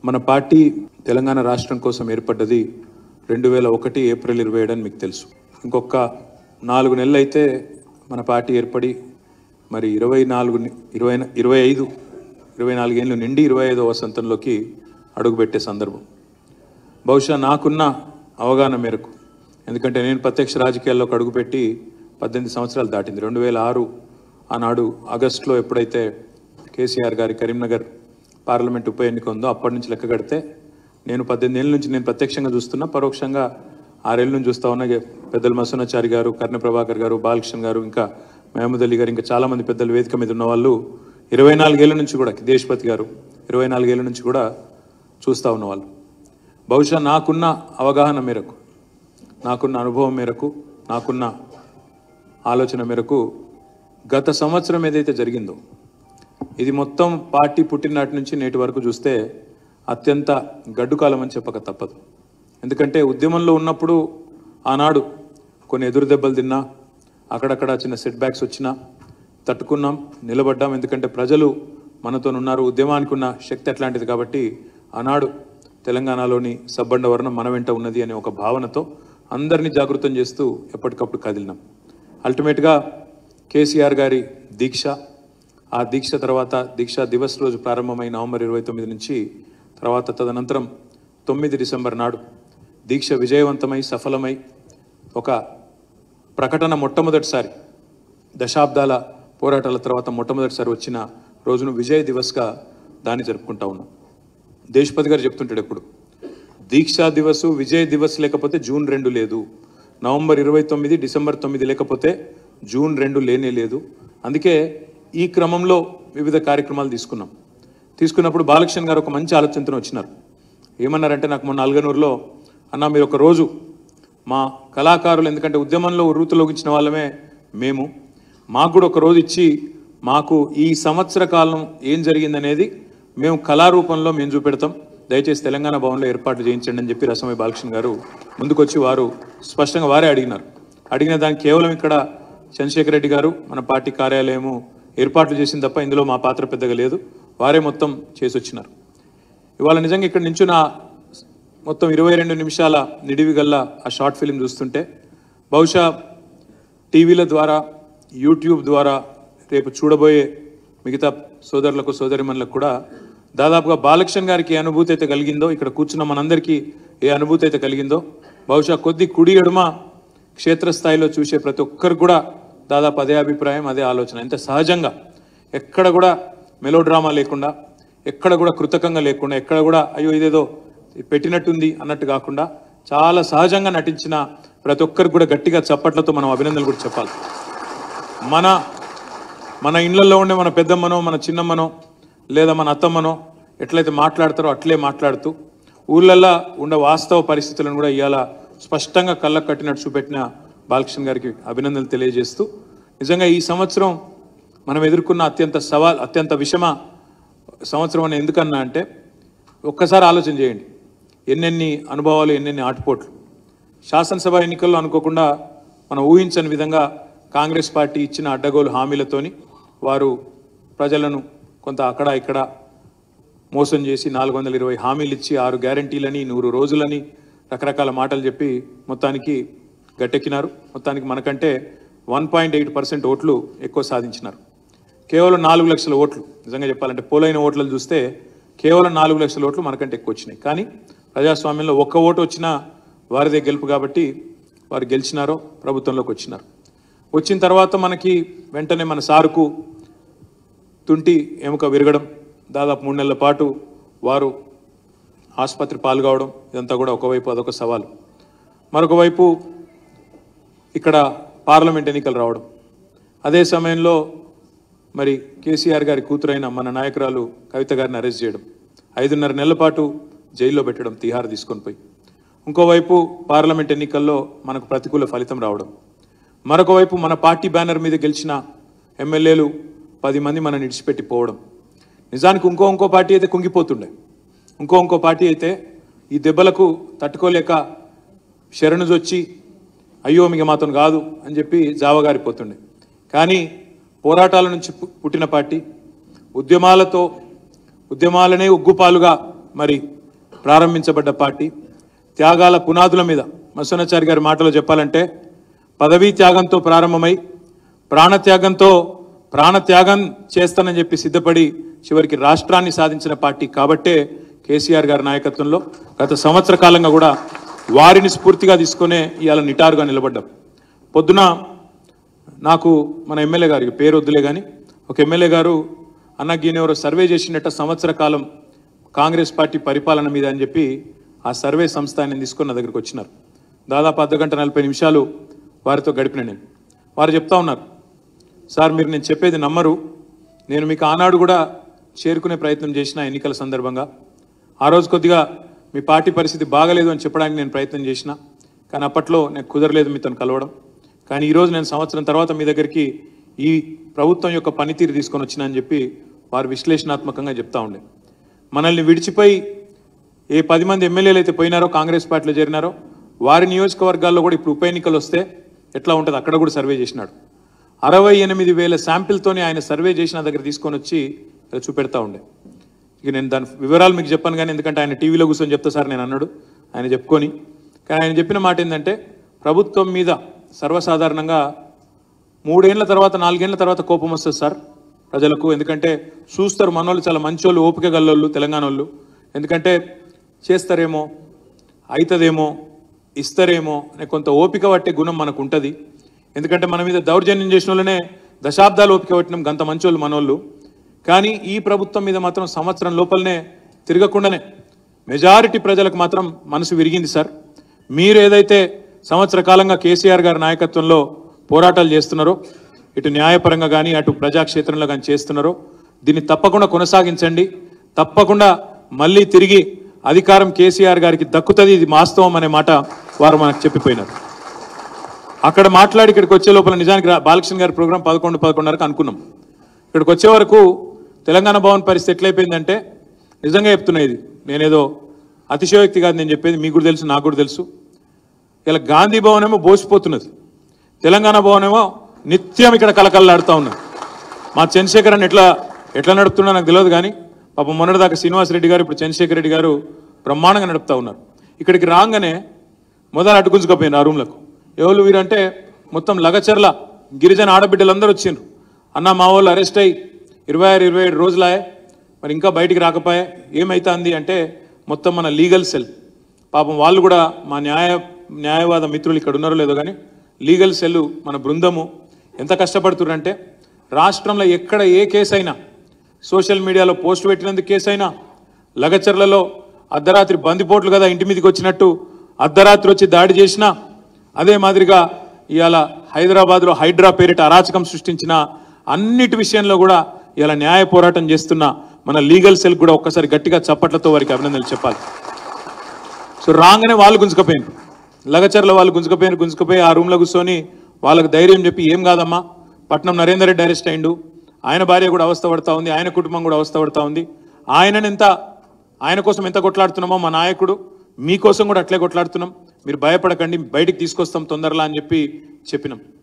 మన పార్టీ తెలంగాణ రాష్ట్రం కోసం ఏర్పడ్డది రెండు వేల ఒకటి ఏప్రిల్ ఇరవై ఏడు అని మీకు తెలుసు ఇంకొక నాలుగు నెలలు అయితే మన పార్టీ ఏర్పడి మరి ఇరవై నాలుగు ని- ఇరవై ఇరవై ఐదు ఇరవై నాలుగేళ్ళు నిండి ఇరవై ఐదో వసంతంలోకి అడుగుపెట్టే సందర్భం బహుశా నాకున్న అవగాహన మేరకు ఎందుకంటే నేను ప్రత్యక్ష రాజకీయాల్లోకి అడుగుపెట్టి పద్దెనిమిది సంవత్సరాలు దాటింది రెండు వేల ఆరు ఆనాడు ఆగస్టులో ఎప్పుడైతే కేసీఆర్ గారి కరీంనగర్ పార్లమెంట్ ఉప ఎన్నిక ఉందో అప్పటి నుంచి లెక్క కడితే నేను పద్దెనిమిది ఏళ్ళ నుంచి నేను ప్రత్యక్షంగా చూస్తున్నా పరోక్షంగా ఆరేళ్ళ నుంచి చూస్తా ఉన్నా ఇక పెద్దలు మసూనాచారి గారు కర్ణ ప్రభాకర్ గారు బాలకృష్ణ గారు ఇంకా మహమూద్ అలీ గారు ఇంకా చాలామంది పెద్దలు వేదిక మీద ఉన్న వాళ్ళు ఇరవై నాలుగేళ్ల నుంచి కూడా దేశపతి గారు ఇరవై నాలుగేళ్ల నుంచి కూడా చూస్తూ ఉన్నవాళ్ళు బహుశా నాకున్న అవగాహన మేరకు నాకున్న అనుభవం మేరకు నాకున్న ఆలోచన మేరకు గత సంవత్సరం ఏదైతే జరిగిందో ఇది మొత్తం పార్టీ పుట్టిననాటి నుంచి నేటి వరకు చూస్తే అత్యంత గడ్డు కాలం అని చెప్పక తప్పదు ఎందుకంటే ఉద్యమంలో ఉన్నప్పుడు ఆనాడు కొన్ని ఎదురు దెబ్బలు తిన్నా అక్కడక్కడ చిన్న సెట్ బ్యాక్స్ వచ్చినా తట్టుకున్నాం నిలబడ్డాం ఎందుకంటే ప్రజలు మనతో ఉన్నారు ఉద్యమానికి ఉన్న శక్తి అట్లాంటిది కాబట్టి ఆనాడు తెలంగాణలోని సబ్బండ వర్ణం మన వెంట ఉన్నది అనే ఒక భావనతో అందరినీ జాగృతం చేస్తూ ఎప్పటికప్పుడు కదిలినాం అల్టిమేట్గా కేసీఆర్ గారి దీక్ష ఆ దీక్ష తర్వాత దీక్షా దివస్ రోజు ప్రారంభమై నవంబర్ ఇరవై తొమ్మిది నుంచి తర్వాత తదనంతరం తొమ్మిది డిసెంబర్ నాడు దీక్ష విజయవంతమై సఫలమై ఒక ప్రకటన మొట్టమొదటిసారి దశాబ్దాల పోరాటాల తర్వాత మొట్టమొదటిసారి వచ్చిన రోజును విజయ్ దివస్గా దాన్ని జరుపుకుంటా ఉన్నాం దేశపతి గారు చెప్తుంటాడు ఎప్పుడు దీక్షా దివస్ విజయ్ దివస్ లేకపోతే జూన్ రెండు లేదు నవంబర్ ఇరవై తొమ్మిది డిసెంబర్ తొమ్మిది లేకపోతే జూన్ రెండు లేనే లేదు అందుకే ఈ క్రమంలో వివిధ కార్యక్రమాలు తీసుకున్నాం తీసుకున్నప్పుడు బాలకృష్ణ గారు ఒక మంచి ఆలోచనతో వచ్చినారు ఏమన్నారంటే నాకు మొన్న అల్గనూరులో అన్న మీరు ఒక రోజు మా కళాకారులు ఎందుకంటే ఉద్యమంలో ఉర్రూతులోగించిన వాళ్ళమే మేము మాకు కూడా ఒక రోజు ఇచ్చి మాకు ఈ సంవత్సర కాలం ఏం జరిగిందనేది మేము కళారూపంలో మేము చూపెడతాం దయచేసి తెలంగాణ భవన్లో ఏర్పాటు చేయించండి అని చెప్పి రసమయ్య బాలకృష్ణ గారు ముందుకొచ్చి వారు స్పష్టంగా వారే అడిగినారు అడిగిన దానికి కేవలం ఇక్కడ చంద్రశేఖర్ రెడ్డి గారు మన పార్టీ కార్యాలయము ఏర్పాట్లు చేసింది తప్ప ఇందులో మా పాత్ర పెద్దగా లేదు వారే మొత్తం చేసి వచ్చినారు ఇవాళ నిజంగా ఇక్కడ నించున్న మొత్తం ఇరవై రెండు నిమిషాల నిడివి గల్ల ఆ షార్ట్ ఫిలిం చూస్తుంటే బహుశా టీవీల ద్వారా యూట్యూబ్ ద్వారా రేపు చూడబోయే మిగతా సోదరులకు సోదరిమణులకు కూడా దాదాపుగా బాలకృష్ణ గారికి ఏ అనుభూతి అయితే కలిగిందో ఇక్కడ కూర్చున్న మనందరికీ ఏ అనుభూతి అయితే కలిగిందో బహుశా కొద్ది కుడి ఎడుమ క్షేత్రస్థాయిలో చూసే ప్రతి ఒక్కరు కూడా దాదాపు అదే అభిప్రాయం అదే ఆలోచన ఎంత సహజంగా ఎక్కడ కూడా మెలో డ్రామా లేకుండా ఎక్కడ కూడా కృతకంగా లేకుండా ఎక్కడ కూడా అయ్యో ఇదేదో పెట్టినట్టుంది అన్నట్టు కాకుండా చాలా సహజంగా నటించిన ప్రతి ఒక్కరికి కూడా గట్టిగా చప్పట్లతో మనం అభినందనలు కూడా చెప్పాలి మన మన ఇళ్లలో ఉండే మన పెద్దమ్మనో మన చిన్నమ్మనో లేదా మన అత్తమ్మనో ఎట్లయితే మాట్లాడతారో అట్లే మాట్లాడుతూ ఊళ్ళల్లో ఉండే వాస్తవ పరిస్థితులను కూడా ఇవాళ స్పష్టంగా కళ్ళకు కట్టినట్టు చూపెట్టిన బాలకృష్ణ గారికి అభినందనలు తెలియజేస్తూ నిజంగా ఈ సంవత్సరం మనం ఎదుర్కొన్న అత్యంత సవాల్ అత్యంత విషమ సంవత్సరం అని ఎందుకన్నా అంటే ఒక్కసారి ఆలోచన చేయండి ఎన్నెన్ని అనుభవాలు ఎన్నెన్ని ఆటుపోట్లు శాసనసభ ఎన్నికల్లో అనుకోకుండా మనం ఊహించని విధంగా కాంగ్రెస్ పార్టీ ఇచ్చిన అడ్డగోలు హామీలతోని వారు ప్రజలను కొంత అక్కడ ఇక్కడ మోసం చేసి నాలుగు వందల ఇరవై హామీలు ఇచ్చి ఆరు గ్యారంటీలని నూరు రోజులని రకరకాల మాటలు చెప్పి మొత్తానికి గట్టెక్కినారు మొత్తానికి మనకంటే వన్ పాయింట్ ఎయిట్ పర్సెంట్ ఓట్లు ఎక్కువ సాధించినారు కేవలం నాలుగు లక్షల ఓట్లు నిజంగా చెప్పాలంటే పోలైన ఓట్లను చూస్తే కేవలం నాలుగు లక్షల ఓట్లు మనకంటే ఎక్కువ వచ్చినాయి కానీ ప్రజాస్వామ్యంలో ఒక్క ఓటు వచ్చినా వారిదే గెలుపు కాబట్టి వారు గెలిచినారో ప్రభుత్వంలోకి వచ్చినారు వచ్చిన తర్వాత మనకి వెంటనే మన సారుకు తుంటి ఎముక విరగడం దాదాపు మూడు నెలల పాటు వారు ఆసుపత్రి పాల్గొవడం ఇదంతా కూడా ఒకవైపు అదొక సవాలు మరొక వైపు ఇక్కడ పార్లమెంట్ ఎన్నికలు రావడం అదే సమయంలో మరి కేసీఆర్ గారి కూతురైన మన నాయకురాలు కవిత గారిని అరెస్ట్ చేయడం ఐదున్నర నెలల పాటు జైల్లో పెట్టడం తిహార్ తీసుకొని పోయి ఇంకోవైపు పార్లమెంట్ ఎన్నికల్లో మనకు ప్రతికూల ఫలితం రావడం మరొక వైపు మన పార్టీ బ్యానర్ మీద గెలిచిన ఎమ్మెల్యేలు పది మంది మనం ఇడిచిపెట్టి పోవడం నిజానికి ఇంకో ఇంకో పార్టీ అయితే కుంగిపోతుండే ఇంకో ఇంకో పార్టీ అయితే ఈ దెబ్బలకు తట్టుకోలేక శరణుజొచ్చి అయ్యో మిగ మాత్రం కాదు అని చెప్పి జావగారిపోతుండే కానీ పోరాటాల నుంచి పు- పుట్టిన పార్టీ ఉద్యమాలతో ఉద్యమాలనే ఉగ్గుపాలుగా మరి ప్రారంభించబడ్డ పార్టీ త్యాగాల పునాదుల మీద మసోనాచారి గారి మాటలో చెప్పాలంటే పదవీ త్యాగంతో ప్రారంభమై ప్రాణత్యాగంతో ప్రాణత్యాగం చేస్తానని చెప్పి సిద్ధపడి చివరికి రాష్ట్రాన్ని సాధించిన పార్టీ కాబట్టే కేసీఆర్ గారి నాయకత్వంలో గత సంవత్సర కాలంగా కూడా వారిని స్ఫూర్తిగా తీసుకునే ఇవాళ నిటారుగా నిలబడ్డాం పొద్దున నాకు మన ఎమ్మెల్యే గారికి పేరు వద్దులే కానీ ఒక ఎమ్మెల్యే గారు అన్న గీనెవరో సర్వే చేసినట్ట సంవత్సర కాలం కాంగ్రెస్ పార్టీ పరిపాలన మీద అని చెప్పి ఆ సర్వే సంస్థ ఆయన తీసుకొని నా దగ్గరికి వచ్చినారు దాదాపు అర్ధ గంట నలభై నిమిషాలు వారితో గడిపిన నేను వారు చెప్తా ఉన్నారు సార్ మీరు నేను చెప్పేది నమ్మరు నేను మీకు ఆనాడు కూడా చేరుకునే ప్రయత్నం చేసిన ఎన్నికల సందర్భంగా ఆ రోజు కొద్దిగా మీ పార్టీ పరిస్థితి బాగలేదు అని చెప్పడానికి నేను ప్రయత్నం చేసిన కానీ అప్పట్లో నాకు కుదరలేదు మీతో కలవడం కానీ ఈరోజు నేను సంవత్సరం తర్వాత మీ దగ్గరికి ఈ ప్రభుత్వం యొక్క పనితీరు తీసుకొని వచ్చినా అని చెప్పి వారు విశ్లేషణాత్మకంగా చెప్తా ఉండే మనల్ని విడిచిపోయి ఏ పది మంది ఎమ్మెల్యేలు అయితే పోయినారో కాంగ్రెస్ పార్టీలో చేరినారో వారి నియోజకవర్గాల్లో కూడా ఇప్పుడు ఉప ఎన్నికలు వస్తే ఎట్లా ఉంటుంది అక్కడ కూడా సర్వే చేసినాడు అరవై ఎనిమిది వేల శాంపిల్తోనే ఆయన సర్వే చేసిన దగ్గర తీసుకొని వచ్చి ఇలా చూపెడతా ఉండే ఇక నేను దాని వివరాలు మీకు చెప్పాను కానీ ఎందుకంటే ఆయన టీవీలో కూర్చొని చెప్తా సార్ నేను అన్నాడు ఆయన చెప్పుకొని కానీ ఆయన చెప్పిన మాట ఏంటంటే ప్రభుత్వం మీద సర్వసాధారణంగా మూడేళ్ల తర్వాత నాలుగేళ్ల తర్వాత కోపం వస్తుంది సార్ ప్రజలకు ఎందుకంటే చూస్తారు మనోళ్ళు చాలా మంచోళ్ళు ఓపిక గల్లోళ్ళు తెలంగాణ వాళ్ళు ఎందుకంటే చేస్తారేమో అవుతుందేమో ఇస్తారేమో అనే కొంత ఓపిక పట్టే గుణం మనకు ఉంటుంది ఎందుకంటే మన మీద దౌర్జన్యం చేసిన వాళ్ళనే దశాబ్దాలు ఓపిక పట్టినాం గంత మంచోళ్ళు మనోళ్ళు కానీ ఈ ప్రభుత్వం మీద మాత్రం సంవత్సరం లోపలనే తిరగకుండానే మెజారిటీ ప్రజలకు మాత్రం మనసు విరిగింది సార్ మీరు ఏదైతే సంవత్సర కాలంగా కేసీఆర్ గారి నాయకత్వంలో పోరాటాలు చేస్తున్నారో ఇటు న్యాయపరంగా కానీ అటు ప్రజాక్షేత్రంలో కానీ చేస్తున్నారో దీన్ని తప్పకుండా కొనసాగించండి తప్పకుండా మళ్ళీ తిరిగి అధికారం కేసీఆర్ గారికి దక్కుతుంది ఇది వాస్తవం అనే మాట వారు మనకు చెప్పిపోయినారు అక్కడ మాట్లాడి ఇక్కడికి వచ్చే లోపల నిజానికి రా- బాలకృష్ణ గారి ప్రోగ్రాం పదకొండు పదకొండున్నరకు అనుకున్నాం ఇక్కడికి వచ్చే వరకు తెలంగాణ భవన్ పరిస్థితి ఎట్లయిపోయిందంటే నిజంగా చెప్తున్నా ఇది నేనేదో అతిశయోక్తి కాదు నేను చెప్పేది మీకు కూడా తెలుసు నాకు కూడా తెలుసు ఇలా గాంధీ భవన్ ఏమో బోసిపోతున్నది తెలంగాణ భవన్ ఏమో నిత్యం ఇక్కడ కలకల్లాడుతూ ఉన్నది మా చంద్రశేఖర్ అని ఎట్లా ఎట్లా నడుపుతున్నా నాకు తెలియదు కానీ పాపం మొన్నటిదాకా శ్రీనివాస్ రెడ్డి గారు ఇప్పుడు చంద్రశేఖర్ రెడ్డి గారు బ్రహ్మాండంగా నడుపుతా ఉన్నారు ఇక్కడికి రాగానే మొదలు అడ్డుకుంచుకపోయింది ఆ రూమ్లకు ఎవరు వీరంటే మొత్తం లగచర్ల గిరిజన ఆడబిడ్డలందరూ వచ్చిండ్రు అన్న మా వాళ్ళు అరెస్ట్ అయ్యి ఇరవై ఆరు ఇరవై ఏడు రోజులాయే మరి ఇంకా బయటికి రాకపోయే ఏమైతుంది అంటే మొత్తం మన లీగల్ సెల్ పాపం వాళ్ళు కూడా మా న్యాయ న్యాయవాద మిత్రులు ఇక్కడ ఉన్నారో లేదో కానీ లీగల్ సెల్ మన బృందము ఎంత కష్టపడుతున్నారంటే రాష్ట్రంలో ఎక్కడ ఏ కేసు అయినా సోషల్ మీడియాలో పోస్ట్ పెట్టినందుకు కేసు అయినా లగచర్లలో అర్ధరాత్రి బందిపోట్లు కదా ఇంటి మీదకి వచ్చినట్టు అర్ధరాత్రి వచ్చి దాడి చేసినా అదే మాదిరిగా ఇవాళ హైదరాబాద్లో హైడ్రా పేరిట అరాచకం సృష్టించిన అన్నిటి విషయంలో కూడా ఇలా న్యాయ పోరాటం చేస్తున్న మన లీగల్ సెల్ కూడా ఒక్కసారి గట్టిగా చప్పట్లతో వారికి అభినందనలు చెప్పాలి సో రాగానే వాళ్ళు గుంజుకపోయారు లగచర్ల వాళ్ళు గుంజుకపోయారు గుంజుకుపోయి ఆ రూమ్లో కూర్చొని వాళ్ళకి ధైర్యం చెప్పి ఏం కాదమ్మా పట్నం నరేందర్ రెడ్డి అరెస్ట్ అయిండు ఆయన భార్య కూడా అవస్థ పడతా ఉంది ఆయన కుటుంబం కూడా అవస్థ పడతా ఉంది ఆయనని ఎంత ఆయన కోసం ఎంత కొట్లాడుతున్నామో మా నాయకుడు మీకోసం కూడా అట్లే కొట్లాడుతున్నాం మీరు భయపడకండి బయటికి తీసుకొస్తాం తొందరలా అని చెప్పి చెప్పినాం